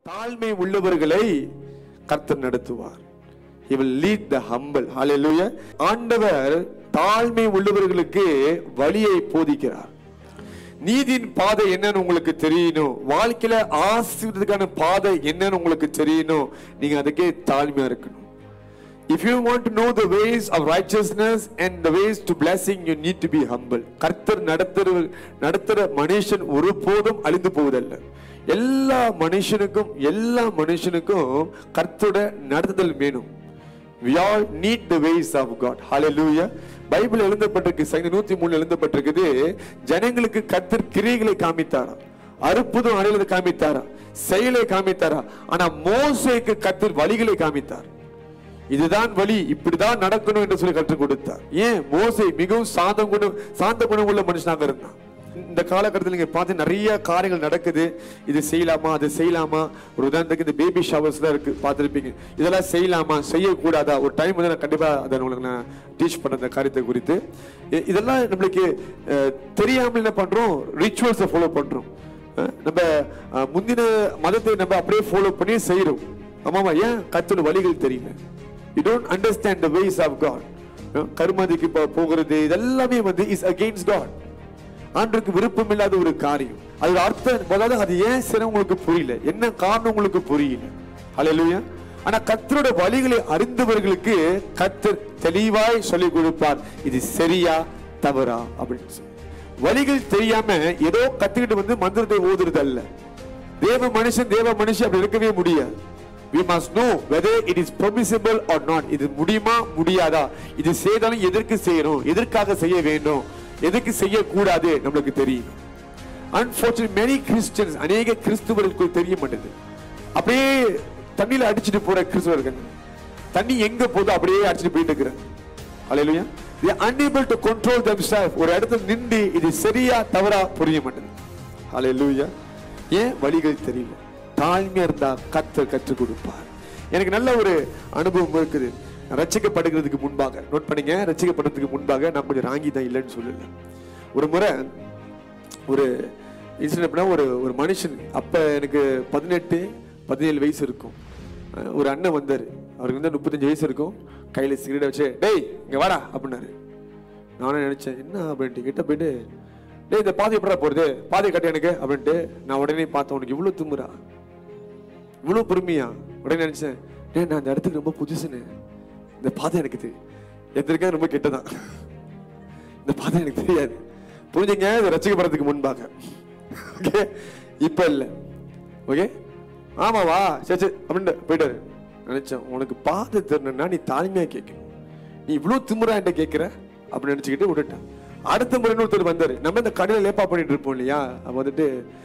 தாழ்மை உள்ளவர்களை கர்த்தர் நடத்துவார் he will lead the humble hallelujah ஆண்டவர் தாழ்மை உள்ளவர்களுக்கு வழியை போதிக்கிறார் நீதியின் பாதை என்னன்னு உங்களுக்கு தெரியணும் வாழ்க்கையில ஆசீர்வாதத்துக்கான பாதை என்னன்னு உங்களுக்கு தெரியணும் நீங்க அதுக்கே தாழ்மையா இருக்கணும் If you want to know the ways of righteousness and the ways to blessing, you need to be humble. கர்த்தர் நடத்துற நடத்துற மனுஷன் ஒருபோதும் அழிந்து போவதல்ல எல்லா மனுஷனுக்கும் எல்லா மனுஷனுக்கும் கர்த்தரோட நடத்துதல் வேணும் we all need the ways of god hallelujah Bible எழுதப்பட்டிருக்கு சங்கீதம் நூத்தி மூணு எழுதப்பட்டிருக்குது ஜனங்களுக்கு கர்த்தர் கிரியைகளை காமித்தாரா அற்புதம் அடையாளத்தை காமித்தாரா செயலை காமித்தாரா ஆனா மோசேக்கு கர்த்தர் வழிகளை காமித்தார் இதுதான் வழி இப்படிதான் நடக்கணும் என்று சொல்லி கற்றுக் கொடுத்தார் ஏன் மோசே மிகவும் சாந்த குணம் சாந்த குணம் உள்ள மனுஷனாக இருந்தான் இந்த காலகட்டத்தில் நீங்க பார்த்து நிறைய காரியங்கள் நடக்குது இது செய்யலாமா அது செய்யலாமா ஒரு உதாரணத்துக்கு இந்த பேபி ஷவர்ஸ் தான் இருக்கு பார்த்துருப்பீங்க இதெல்லாம் செய்யலாமா செய்யக்கூடாதா ஒரு டைம் வந்து நான் கண்டிப்பா அதை உங்களுக்கு நான் டீச் பண்ண அந்த காரியத்தை குறித்து இ- இதெல்லாம் நம்மளுக்கு அஹ், தெரியாமல் என்ன பண்றோம் ரிச்சுவல்ஸை ஃபாலோ பண்றோம் அஹ், நம்ம அஹ், முந்தின மதத்தை நம்ம அப்படியே ஃபாலோ பண்ணி செய்யறோம் ஆமாமா ஏன் கத்தோட வழிகள் தெரியல you don't understand the ways of god கருமாதிக்கு போ- போகிறது இதெல்லாமே வந்து இஸ் அகெயின்ஸ்ட் காட் ஆண்டுக்கு விருப்பம் இல்லாத ஒரு காரியம் அது அர்த்தம் அதாவது அது ஏன் சரி உங்களுக்கு புரியல என்ன காரணம் உங்களுக்கு புரியல ஹalleluya ஆனா கர்த்தரோட வழிகளை அறிந்தவர்களுக்கு கர்த்தர் தெளிவாய் சொல்லிக் கொடுப்பார் இது சரியா தவறா அப்படின்னு சொல்லி வழிகள் தெரியாம ஏதோ கத்துக்கிட்டு வந்து மந்திரத்தை ஓதுறது அல்ல தேவ மனுஷன் தேவ மனுஷன் அப்படி இருக்கவே முடியாது we must know whether it is permissible or not இது முடியுமா முடியாதா இது செய்தாலும் எதற்கு செய்யணும் எதற்காக செய்ய வேண்டும் எதற்கு செய்யக்கூடாது நம்மளுக்கு தெரியும் அன்பார்ச்சுனேட் many கிறிஸ்டியன்ஸ் அநேக கிறிஸ்துவர்களுக்கு தெரிய மாட்டேது அப்படியே தண்ணியில அடிச்சிட்டு போற கிறிஸ்துவர்கள் தண்ணி எங்க போதோ அப்படியே அடிச்சிட்டு போயிட்டு இருக்கிறாங்க ஹalleluya they are unable to control themselves ஒரு இடத்துல நின்று இது சரியா தவறா புரிய மாட்டேது ஹalleluya ஏன் வழிகள் தெரியல தாழ்மையா இருந்தா கத்தர் கற்றுக் கொடுப்பார் எனக்கு நல்ல ஒரு அனுபவம் இருக்குது நான் ரட்சிக்கப்படுகிறதுக்கு முன்பாக நோட் பண்ணீங்க ரட்சிக்கப்படுறதுக்கு முன்பாக நான் கொஞ்சம் ராங்கி தான் இல்லைன்னு சொல்லல ஒரு முறை ஒரு இன்சிடென்ட் அப்படின்னா ஒரு ஒரு மனுஷன் அப்போ எனக்கு பதினெட்டு பதினேழு வயசு இருக்கும் அஹ் ஒரு அண்ணன் வந்தார் அவருக்கு வந்து முப்பத்தஞ்சு வயசு இருக்கும் கையில் சிகரெட்டை வச்சு டேய் இங்கே வாடா அப்படின்னாரு நானும் நினைச்சேன் என்ன அப்படின்ட்டு கிட்ட போயிட்டு டேய் இந்த பாதை எப்படா போறது பாதை கட்டு எனக்கு அப்படின்ட்டு நான் உடனே பார்த்தேன் உனக்கு இவ்வளோ துமுறா இவ்வளோ பொறுமையா உடனே நினைச்சேன் டேய் நான் அந்த இடத்துக்கு ரொம்ப புதுசுன்னு இந்த பாதை எனக்கு தெரியும் எத்திருக்கேன் ரொம்ப கெட்டதான் இந்த பாதை எனக்கு தெரியாது புரிஞ்சுங்க இது ரசிக்கப்படுறதுக்கு முன்பாக ஓகே இப்போ இல்லை ஓகே ஆமாவா சரி சரி அப்படின்னு போயிட்டாரு நினைச்சேன் உனக்கு பாதை தெரியணும்னா நீ தாழ்மையா கேட்கணும் நீ இவ்வளோ திமுறா என்கிட்ட கேட்குற அப்படின்னு நினச்சிக்கிட்டு விட்டுட்டேன் அடுத்த முறை ஒருத்தர் வந்தார் நம்ம இந்த கடையில் லேப்பா பண்ணிட்டு இருப்போம் இல்லையா அப்போ வந்துட்டு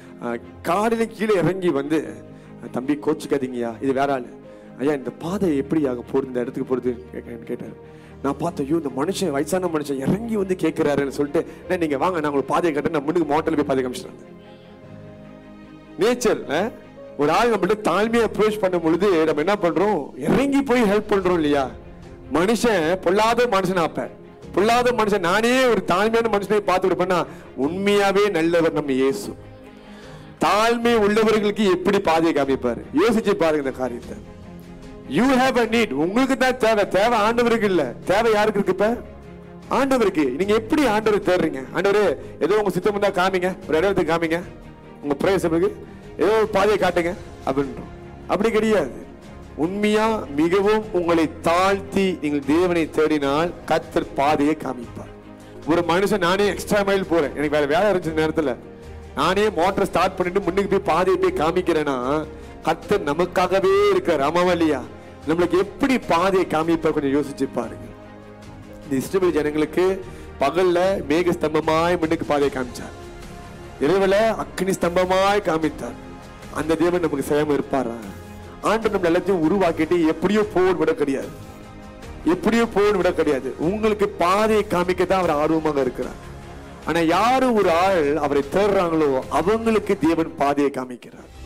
காடில கீழே இறங்கி வந்து தம்பி கோச்சிக்காதீங்கய்யா இது வேற ஆளு ஐயா இந்த பாதை எப்படி ஆக போறது இந்த இடத்துக்கு போறது கேட்க- கேட்டாரு நான் பார்த்தேன் ஐயோ இந்த மனுஷன் வயசான மனுஷன் இறங்கி வந்து கேட்கிறாருன்னு சொல்லிட்டு "அண்ணே, நீங்க வாங்க நான் உங்களுக்கு பாதையை கட்ட நான் முன்னுக்கு மோட்டல் போய் பாதை காமிச்சிட்டேன் நேச்சர் ஒரு ஆள் நம்மள்ட்ட தாழ்மையை அப்ரோச் பண்ணும் பொழுது நம்ம என்ன பண்றோம் இறங்கி போய் ஹெல்ப் பண்றோம் இல்லையா மனுஷன் பொல்லாத மனுஷன் அப்ப பொல்லாத மனுஷன் நானே ஒரு தாழ்மையான மனுஷனை பார்த்து விடுப்பேன்னா உண்மையாவே நல்லவர் நம்ம இயேசு தாழ்மை உள்ளவர்களுக்கு எப்படி பாதையை காமிப்பாரு யோசிச்சு பாருங்க இந்த காரியத்தை யூ ஹேவ் அ நீட் உங்களுக்கு தான் தேவை தேவை ஆண்டவருக்கு இல்ல தேவை யாருக்கு இருக்கு இப்ப ஆண்டவருக்கு நீங்க எப்படி ஆண்டவர் தேடுறீங்க ஆண்டவரே ஏதோ உங்க சித்தம் இருந்தா காமிங்க ஒரு இடத்துக்கு காமிங்க உங்க பிரவேசத்துக்கு ஏதோ ஒரு பாதையை காட்டுங்க அப்படின்றோம் அப்படி கிடையாது உண்மையா மிகவும் உங்களை தாழ்த்தி நீங்கள் தேவனை தேடினால் கத்தர் பாதையை காமிப்பார் ஒரு மனுஷன் நானே எக்ஸ்ட்ரா மைல் போறேன் எனக்கு வேற வேலை இருந்துச்சு நேரத்துல நானே மோட்டர் ஸ்டார்ட் பண்ணிட்டு முன்னுக்கு போய் பாதையை போய் காமிக்கிறேன்னா கத்தர் நமக்காகவே இருக்கிறார் ஆமாவா இல்லையா நம்மளுக்கு எப்படி பாதையை காமிப்பார் கொஞ்சம் யோசிச்சு பாருங்க இந்த இஸ்ரவேல் ஜனங்களுக்கு பகல்ல மேக ஸ்தம்பமாய் முன்னுக்கு பாதையை காமிச்சார் இரவுல அக்னி ஸ்தம்பமாய் காமித்தார் அந்த தேவன் நமக்கு செய்யாம இருப்பாரா ஆண்டு நம்ம எல்லாத்தையும் உருவாக்கிட்டு எப்படியோ போன் விட கிடையாது எப்படியோ போன் விட கிடையாது உங்களுக்கு பாதையை காமிக்க தான் அவர் ஆர்வமாக இருக்கிறார் ஆனா யாரு ஒரு ஆள் அவரை தேடுறாங்களோ அவங்களுக்கு தேவன் பாதையை காமிக்கிறார்